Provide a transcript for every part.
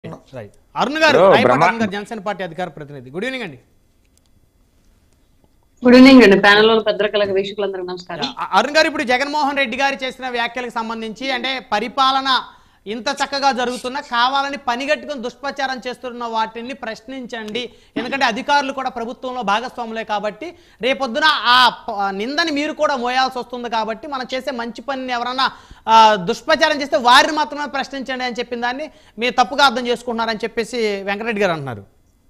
Right Arun గారు Hello, Rayapati బ్రహ్మ. అరుణ్ గారు Janasena party అధికార ప్రతినిధి గుడ్ ఈవినింగ్ అండి గుడ్ ఈవినింగ్ అండి ప్యానల్ లో పెద్దలకి వీక్షకులందరికీ నమస్కారం అ- అరుణ్ గారు ఇప్పుడు జగన్మోహన్ రెడ్డి గారు చేసిన వ్యాఖ్యలకు సంబంధించి అంటే పరిపాలన ఇంత చక్కగా జరుగుతున్నా కావాలని పనిగట్టుకుని దుష్ప్రచారం చేస్తున్న వాటిని ప్రశ్నించండి ఎందుకంటే అధికారులు కూడా ప్రభుత్వంలో భాగస్వాములే కాబట్టి రేపొద్దున ఆ ప- ఆ నిందని మీరు కూడా మోయాల్సి వస్తుంది కాబట్టి మనం చేసే మంచి పనిని ఎవరన్నా ఆ, దుష్ప్రచారం చేస్తే వారిని మాత్రమే ప్రశ్నించండి అని చెప్పిన దాన్ని మీరు తప్పుగా అర్థం చేసుకుంటున్నారని చెప్పేసి వెంకటరెడ్డి గారు అంటున్నారు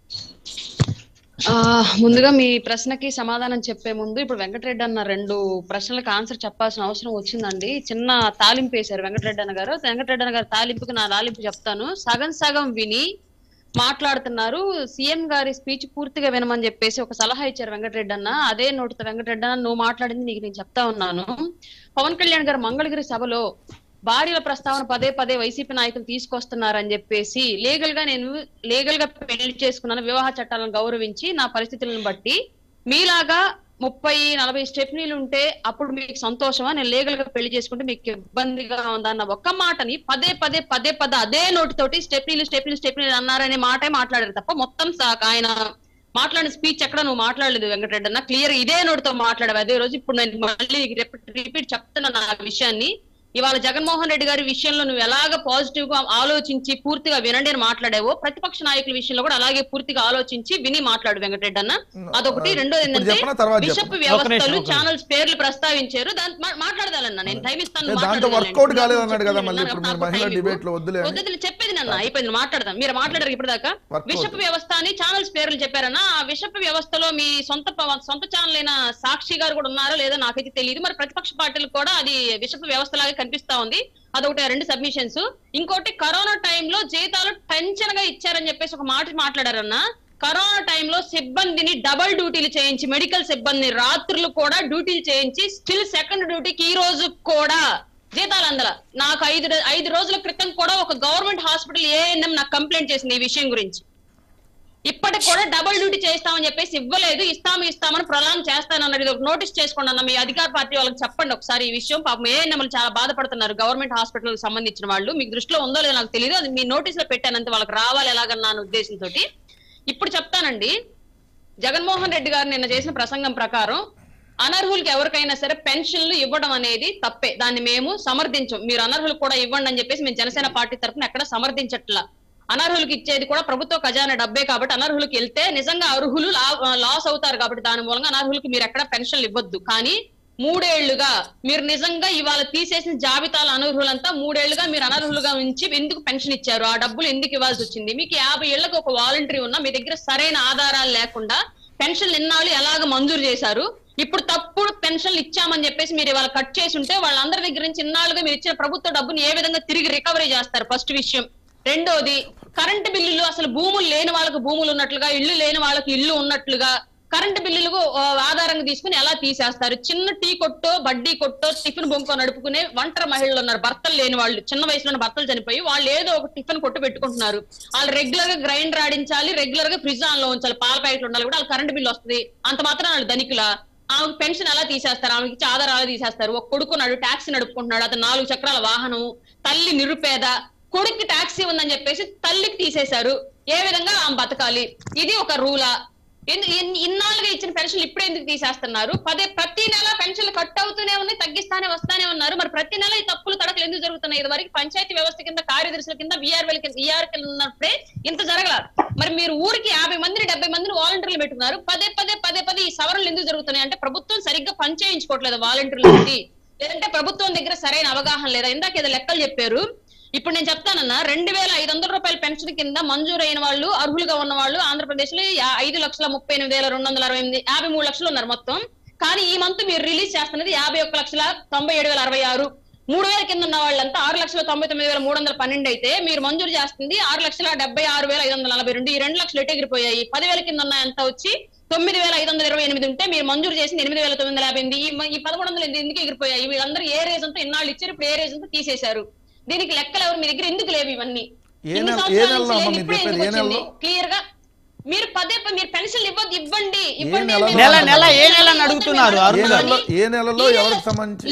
ఆ, ముందుగా మీ ప్రశ్నకి సమాధానం చెప్పే ముందు ఇప్పుడు వెంకటరెడ్డి అన్న రెండు ప్రశ్నలకు ఆన్సర్ చెప్పాల్సిన అవసరం వచ్చిందండి చిన్న తాలింపు వేశారు వెంకటరెడ్డి అన్న గారు వెంకటరెడ్డి అన్న గారు తాలింపుకి నా లాలింపు చెప్తాను సగం సగం విని మాట్లాడుతున్నారు సీఎం గారి స్పీచ్ పూర్తిగా వినమని చెప్పేసి ఒక సలహా ఇచ్చారు వెంకటరెడ్డి అన్న అదే నోటితో వెంకటరెడ్డి అన్న నువ్వు మాట్లాడింది నీకు నేను చెప్తా ఉన్నాను పవన్ కళ్యాణ్ గారు మంగళగిరి సభలో భార్యల ప్రస్తావన పదే పదే వైసీపీ నాయకులు తీసుకొస్తున్నారని చెప్పేసి లీగల్ గా నేను లీగల్ గా పెళ్లి చేసుకున్నాను వివాహ చట్టాలను గౌరవించి నా పరిస్థితులను బట్టి మీలాగా ముప్పై నలభై స్టెప్నీలు ఉంటే అప్పుడు మీకు సంతోషమా నేను లీగల్ గా పెళ్లి చేసుకుంటే మీకు ఇబ్బందిగా ఉందన్న ఒక్క మాటని పదే పదే పదే పదే అదే నోటితోటి స్టెప్నీలు స్టెప్నీలు స్టెప్నీలు అన్నారనే మాటే మాట్లాడారు తప్ప మొత్తం సా- ఆయన మాట్లాడిన స్పీచ్ ఎక్కడ నువ్వు మాట్లాడలేదు వెంకటరెడ్డి అన్న క్లియర్ ఇదే నోటితో మాట్లాడావు అదే రోజు ఇప్పుడు నేను మళ్ళీ రిపీట్ చెప్తున్నాను ఆ విషయాన్ని ఇవాళ జగన్మోహన్ రెడ్డి గారి విషయంలో నువ్వు ఎలాగ పాజిటివ్ గా ఆలోచించి పూర్తిగా వినండి అని మాట్లాడావో ప్రతిపక్ష నాయకుల విషయంలో కూడా అలాగే పూర్తిగా ఆలోచించి విని మాట్లాడు వెంకటరెడ్డి అన్న అదొకటి రెండోది ఇప్పుడు ఏంటంటే చెప్పనా తర్వాత బిషప్ చెప్పనా? ఒక నిమిషం, వ్యవస్థలు ఒక నిమిషం. ఛానల్స్ పేర్లు ప్రస్తావించారు దాని మా- మాట్లాడదాలన్నా నేను టైం ఇస్తాను దాంతో మాట్లాడదాం. వర్కౌట్ నేను కాలేదు అన్నాడు కదా చెప్పేది మళ్ళీ విన్నాను, ఇప్పుడు మీరు నాకు మహిళా time ఇవ్వు. డిబేట్ లో వద్దులే అని. వద్దు, వద్దు, చెప్పేది నన్ను అయిపోయింది మాట్లాడదాం మీరు మాట్లాడారు ఇప్పటిదాకా Workout. బిషప్ వ్యవస్థ అని ఛానల్స్ పేర్లు చెప్పారన్నా ఆ బిషప్ వ్యవస్థలో మీ సొంత ప- సొంత ఛానల్ అయిన సాక్షి గారు కూడా ఉన్నారో లేదో నాకైతే తెలియదు మరి ప్రతిపక్ష పార్టీలు కూడా అది బిషప్ వ్యవస్థ లాగా కనిపిస్తా ఉంది అదొకటి రెండు సబ్మిషన్స్ ఇంకోటి కరోనా టైంలో జీతాలు టెన్షన్ గా ఇచ్చారని చెప్పేసి ఒక మాట మాట్లాడారన్న కరోనా టైంలో సిబ్బందిని డబల్ డ్యూటీలు చేయించి మెడికల్ సిబ్బంది రాత్రులు కూడా డ్యూటీలు చేయించి స్టిల్ సెకండ్ డ్యూటీకి ఈ రోజు కూడా జీతాలు అందల నాకు ఐదు రో- ఐదు రోజుల క్రితం కూడా ఒక గవర్నమెంట్ హాస్పిటల్ ఏఎన్ఎం నాకు కంప్లైంట్ చేసింది ఈ విషయం గురించి ఇప్పటికి కూడా డబుల్ డ్యూటీ చేస్తామని చెప్పేసి ఇవ్వలేదు ఇస్తాము ఇస్తామని ప్రొలాంగ్ చేస్తానన్నారు ఇది ఒక నోటీస్ చేసుకోండి అన్న మీ అధికార పార్టీ వాళ్ళకి చెప్పండి ఒకసారి ఈ విషయం పాపం ఏఎన్ఎంలు చాలా బాధపడుతున్నారు గవర్నమెంట్ హాస్పిటల్ సంబంధించిన వాళ్ళు మీకు దృష్టిలో ఉందో లేదో నాకు తెలియదు అది మీ నోటీస్ లో పెట్టానంత వాళ్ళకి రావాలి ఎలాగన్నా అన్న ఉద్దేశంతో ఇప్పుడు చెప్తానండి జగన్మోహన్ రెడ్డి గారు నిన్న చేసిన ప్రసంగం ప్రకారం అనర్హులకి ఎవరికైనా సరే పెన్షన్లు ఇవ్వడం అనేది తప్పే దాన్ని మేము సమర్థించం మీరు అనర్హులు కూడా ఇవ్వండి అని చెప్పేసి మేము జనసేన పార్టీ తరఫున ఎక్కడ సమర్థించట్లా అనర్హులకు ఇచ్చేది కూడా ప్రభుత్వ ఖజానా డబ్బే కాబట్టి అనర్హులకు వెళ్తే నిజంగా అర్హులు లా- లాస్ అవుతారు కాబట్టి దాని మూలంగా అనర్హులకు మీరు ఎక్కడ పెన్షన్లు ఇవ్వద్దు కానీ మూడేళ్లుగా మీరు నిజంగా ఇవాళ తీసేసిన జాబితాల అనర్హులంతా మూడేళ్లుగా మీరు అనర్హులుగా ఉంచి ఎందుకు పెన్షన్ ఇచ్చారు ఆ డబ్బులు ఎందుకు ఇవ్వాల్సి వచ్చింది మీకు యాభై ఏళ్లకు ఒక వాలంటరీ ఉన్నా మీ దగ్గర సరైన ఆధారాలు లేకుండా పెన్షన్లు ఎన్నాళ్ళు ఎలాగ మంజూరు చేశారు ఇప్పుడు తప్పుడు పెన్షన్లు ఇచ్చామని చెప్పేసి మీరు ఇవాళ కట్ చేసి ఉంటే వాళ్ళందరి దగ్గర నుంచి ఇన్నాళ్ళుగా మీరు ఇచ్చిన ప్రభుత్వ డబ్బుని ఏ విధంగా తిరిగి రికవరీ చేస్తారు ఫస్ట్ విషయం రెండోది కరెంటు బిల్లులు అసలు భూములు లేని వాళ్ళకు భూములు ఉన్నట్లుగా ఇల్లు లేని వాళ్ళకి ఇల్లు ఉన్నట్లుగా కరెంటు బిల్లులు ఆ, ఆధారంగా తీసుకుని ఎలా తీసేస్తారు చిన్న టీ కొట్టో బడ్డీ కొట్టో టిఫిన్ బొంకో నడుపుకునే ఒంటరి మహిళలు ఉన్నారు భర్తలు లేని వాళ్ళు చిన్న వయసులో భర్తలు చనిపోయి వాళ్ళు ఏదో ఒక టిఫిన్ కొట్టు పెట్టుకుంటున్నారు వాళ్ళు రెగ్యులర్ గా గ్రైండర్ ఆడించాలి రెగ్యులర్ గా ఫ్రిడ్జ్ ఆన్ లో ఉంచాలి పాల ప్యాకెట్లు ఉండాలి కూడా వాళ్ళు కరెంట్ బిల్లు వస్తుంది అంత మాత్రం వాళ్ళు ధనికుల ఆమెకు పెన్షన్ ఎలా తీసేస్తారు ఆమెకి ఇచ్చే ఆధారాలు తీసేస్తారు ఒక కొడుకున్నాడు ట్యాక్సీ నడుపుకుంటున్నాడు అతను నాలుగు చక్రాల వాహనం తల్లి నిరుపేద కొడుక్కి ట్యాక్సీ ఉందని చెప్పేసి తల్లికి తీసేశారు ఏ విధంగా ఆమె బతకాలి ఇది ఒక రూలా ఎందు- ఇన్- ఇన్నాళ్ళుగా ఇచ్చిన పెన్షన్లు ఇప్పుడు ఎందుకు తీసేస్తున్నారు పదే ప్రతి నెల పెన్షన్లు కట్ అవుతూనే ఉన్నాయి తగ్గిస్తానే వస్తానే ఉన్నారు మరి ప్రతి నెల ఈ తప్పులు తడకలు ఎందుకు జరుగుతున్నాయి ఇది వరకు పంచాయతీ వ్యవస్థ కింద కార్యదర్శుల కింద విఆర్ఎల్ కింద విఆర్ కింద ఉన్నప్పుడే ఇంత జరగల మరి మీరు ఊరికి యాభై మందిని డెబ్బై మందిని వాలంటీర్లు పెట్టుకున్నారు పదే పదే పదే పదే ఈ సవరణలు ఎందుకు జరుగుతున్నాయి అంటే ప్రభుత్వం సరిగ్గా పనిచేయించుకోవట్లేదు వాలంటీర్లు లేదంటే ప్రభుత్వం దగ్గర సరైన అవగాహన లేదా ఇందాక ఏదో లెక్కలు చెప్పారు ఇప్పుడు నేను చెప్తానన్నా రెండు వేల ఐదు వందల రూపాయల పెన్షన్ కింద మంజూరైన వాళ్ళు అర్హులుగా ఉన్న వాళ్ళు ఆంధ్రప్రదేశ్ లో యా- ఐదు లక్షల ముప్పై ఎనిమిది వేల రెండు వందల అరవై ఎనిమిది యాభై మూడు లక్షలు ఉన్నారు మొత్తం కానీ ఈ మంత్ మీరు రిలీజ్ చేస్తున్నది యాభై ఒక్క లక్షల తొంభై ఏడు వేల అరవై ఆరు మూడు వేల కింద ఉన్న వాళ్ళంతా ఆరు లక్షల తొంభై తొమ్మిది వేల మూడు వందల పన్నెండు అయితే మీరు మంజూరు చేస్తుంది ఆరు లక్షల డెబ్బై ఆరు వేల ఐదు వందల నలభై రెండు ఈ రెండు లక్షలు ఎటు ఎగిరిపోయాయి పదివేల కింద ఉన్న ఎంత వచ్చి తొమ్మిది వేల ఐదు వందల ఇరవై ఎనిమిది ఉంటే మీరు మంజూరు చేసింది ఎనిమిది వేల తొమ్మిది వందల యాభై ఎనిమిది ఈ మ- ఈ పదకొండు వందలు ఎందు- ఎందుకు ఎగిరిపోయాయి వీళ్ళందరూ ఏ రీజన్ తో ఇన్నాళ్ళు ఇచ్చారు ఇప్పుడు ఏ రీజన్ తో తీసేశారు దీనికి లెక్కలు ఎవరు మీ దగ్గర ఎందుకు లేవు ఇవన్నీ ఏ ఇన్ని నెల- ఏ సంవత్సరాల నెలలో నుంచి అమ్మ లేదు, మీరు ఇప్పుడే చెప్పేది? ఎందుకు ఏ వచ్చింది నెలలో? క్లియర్ గా మీరు పదే పదే మీరు పెన్షన్ ఇవ్వద్దు ఇవ్వండి ఇవ్వండి నెలలో? అని నెల మీరు నెల ఏ ఇవ్వద్దు నెల అని అడుగుతున్నారు మీరు అరుణ్ ఏ గారు? నెలలో ఏ నెలలో ఈ నెల- ఎవరికి సంబంధించి లెక్-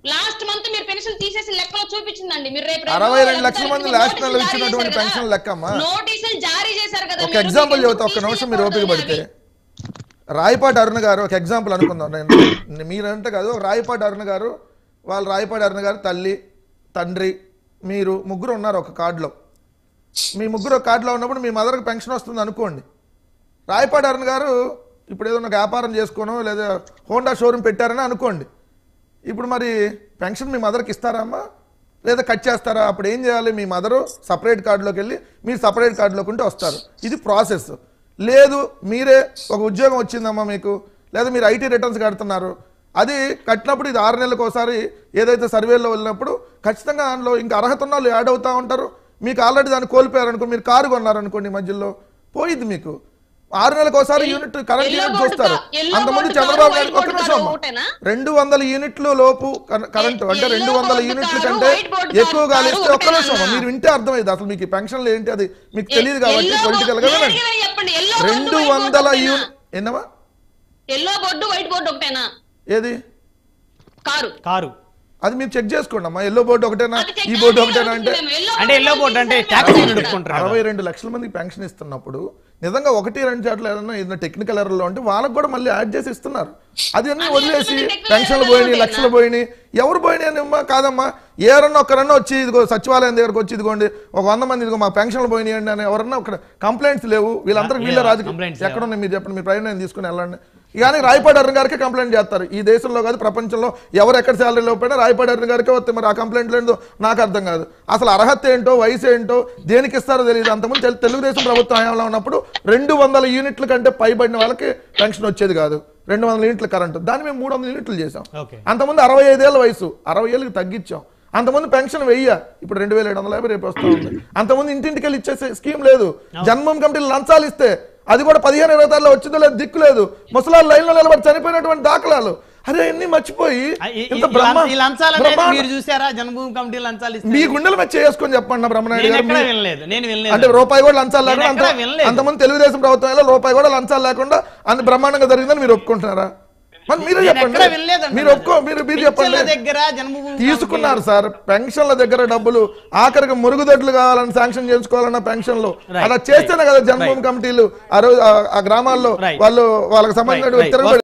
లాస్ట్ మంత్ మీరు పెన్షన్ తీసేసి లెక్కలో చూపించిందండి మీరు రేపు అరవై రెండు లక్షల మంది లాస్ట్ నెలలో ఇచ్చినటువంటి పెన్షన్ లెక్కమ్మా నోటీసులు జారీ చేశారు కదా ఒక మీరు. ఎగ్జాంపుల్ మీరు చెబుతా ఒక్క నిమిషం మీరు ఓపిక తీసేయకూడదు పడితే అవి. రాయపాటి అరుణ గారు ఒక ఎగ్జాంపుల్ అనుకుందాం నేను మీరంటే కాదు రాయపాటి అరుణ గారు వాళ్ళు రాయపాటి అరుణ గారు తల్లి తండ్రి మీరు ముగ్గురు ఉన్నారు ఒక కార్డులో మీ ముగ్గురు ఒక కార్డులో ఉన్నప్పుడు మీ మదర్కి పెన్షన్ వస్తుంది అనుకోండి రాయపాటి అరుణ గారు ఇప్పుడు ఏదైనా వ్యాపారం చేసుకోనో లేదా హోండా షోరూమ్ పెట్టారని అనుకోండి ఇప్పుడు మరి పెన్షన్ మీ మదర్కి ఇస్తారా అమ్మా లేదా కట్ చేస్తారా అప్పుడు ఏం చేయాలి మీ మదరు సపరేట్ కార్డులోకి వెళ్ళి మీరు సపరేట్ కార్డులోకి ఉంటే వస్తారు ఇది ప్రాసెస్ లేదు మీరే ఒక ఉద్యోగం వచ్చిందమ్మా మీకు లేదా మీరు ఐటీ రిటర్న్స్ కడుతున్నారు అది కట్టినప్పుడు ఇది ఆరు నెలలకు ఒకసారి ఏదైతే సర్వేలో వెళ్ళినప్పుడు ఖచ్చితంగా దానిలో ఇంకా అర్హత ఉన్న వాళ్ళు యాడ్ అవుతూ ఉంటారు మీకు ఆల్రెడీ దాన్ని కోల్పోయారనుకో మీరు కారు కొన్నారనుకోండి మధ్యలో పోయిద్ది మీకు ఆరు నెలలకు ఒకసారి unit current Yellow unit board చూస్తారు కా- yellow అంతమంది board Chandrababu car, Naidu white ఒక్క board నిమిషం కారు అమ్మా. ఒకటేనా? రెండు వందల యూనిట్లు లోపు కర- కరెంటు అంటే Yellow రెండు వందల board యూనిట్ల కారు, కంటే white board ఎక్కువ కారు గాలిస్తే ఒక్క ఒకటేనా నిమిషం అమ్మా. అన్న? మీరు వింటే అర్థమైంది అసలు మీకు ఈ పెన్షన్లు ఏంటి అది మీకు తెలియదు కాబట్టి Yellow పొలిటికల్ గా board- వినండి. నేరుగా చెప్పండి ఎల్లో బోర్డు, రెండు వైట్ బోర్డు వందల ఒకటేనా? యూనిట్ ఎన్నమా ఎల్లో బోర్డు వైట్ బోర్డు ఒకటేనా ఏది కారు కారు అది మీరు చెక్ చేసుకోండి అమ్మా ఎల్లో బోర్డు ఒకటేనా అది చెక్ ఈ బోర్డు చేయాలి ఒకటేనా అంటే అనుకుంటున్నాము. ఎల్లో అంటే ఎల్లో బోర్డు అంటే తీసేయాలి ట్యాక్సీ అనుకుంటున్నాము. నడుపుకుంటారు కదా. అరవై రెండు లక్షల మందికి పెన్షన్ ఇస్తున్నప్పుడు నిజంగా ఒకటి రెండు చోట్ల ఏదైనా ఏదైనా టెక్నికల్ ఎర్రలో ఉంటే వాళ్ళకి కూడా మళ్ళీ యాడ్ చేసి ఇస్తున్నారు అది అన్ని అది వదిలేసి ఎందుకంటే technical పెన్షన్లు error పోయినాయి ఉంటాయి లక్షలు పోయినాయి ఎవరు పోయినాయి అని అమ్మా కాదమ్మా ఎవరన్నా ఒక్కరన్నా వచ్చి ఇదిగో సచివాలయం దగ్గరకు వచ్చి ఇదిగోండి ఒక వంద మంది ఇదిగో మా పెన్షన్లు పోయినాయండి అని ఎవరన్నా ఒక కంప్లైంట్స్ లేవు వీళ్ళందరికీ వీళ్ళ లేవా? రాజకీయ Complaints ఎక్కడ ఉన్నాయి మీరు చెప్పండి మీ ప్రయాణం తీసుకుని వెళ్ళండి కానీ రాయపాటి అరుణ్ గారికి కంప్లైంట్ చేస్తారు ఈ దేశంలో కాదు ప్రపంచంలో ఎవరు ఎక్కడ శాలరీ లేకపోయినా రాయపాటి అరుణ్ గారికి వస్తే మరి ఆ కంప్లైంట్ ఏంటో నాకు అర్థం కాదు అసలు అర్హత ఏంటో వయసు ఏంటో దేనికి ఇస్తారో తెలియదు అంతకుముందు తెలు- తెలుగుదేశం ప్రభుత్వం హయాంలో ఉన్నప్పుడు రెండు వందల యూనిట్ల కంటే పైబడిన వాళ్ళకి పెన్షన్ వచ్చేది కాదు రెండు వందల యూనిట్ల కరెంటు దాన్ని మేము మూడు వందల యూనిట్లు చేసాం ఓకే అంతకుముందు అరవై ఐదేళ్ల వయసు అరవై ఏళ్ళకి తగ్గించాం అంతకుముందు పెన్షన్ వెయ్య ఇప్పుడు రెండు వేల ఏడు వందల యాభై రేపు వస్తూ ఉంది అంతకుముందు ఇంటింటికి వెళ్ళి ఇచ్చే స్కీమ్ లేదు జన్మం కమిటీలు లంచాలు ఇస్తే అది కూడా పదిహేను ఇరవై తారీలో వచ్చిందో లేదు దిక్కు లేదు ముసలాళ్ళు లైన్లో నిలబడి చనిపోయినటువంటి దాఖలాలు అరే అన్ని మర్చిపోయి ఆ, ఈ- ఈ- ఇంత ఈ బ్రహ్మ లం- ఈ లంచాలు అనేది బ్రహ్మాండ- మీరు చూసారా జన్మభూమి కమిటీ లంచాలు ఇస్తే మీ గుండెల మీద చేసుకొని చెప్పండి నా బ్రహ్మనాయుడు నేను గారు ఎక్కడ మీ- వినలేదు నేను అంటే వినలేదు రూపాయి కూడా లంచాలు నేను లేకుండా ఎక్కడా అంత- వినలేదు. అంతమంది తెలుగుదేశం ప్రభుత్వంలో రూపాయి కూడా లంచాలు లేకుండా అంత బ్రహ్మాండంగా జరిగిందని మీరు ఒప్పుకుంటున్నారా మరి మీరే నేను చెప్పండి ఎక్కడ వినలేదంటున్నా. మీరు ఒప్పుకో మీరు మీరు పెన్షన్ల చెప్పండి దగ్గర జన్మభూమి తీసుకున్నారు సార్ పెన్షన్ల దగ్గర డబ్బులు ఆఖరికి మురుగుదొడ్లు కావాలని శాంక్షన్ చేసుకోవాలన్న పెన్షన్లు Right, అలా చేస్తేనే కదా జన్మభూమి కమిటీలు ఆ రోజు ఆ- ఆ గ్రామాల్లో Right. వాళ్ళు వాళ్ళకి సంబంధించిన Right, right. తిరగబడి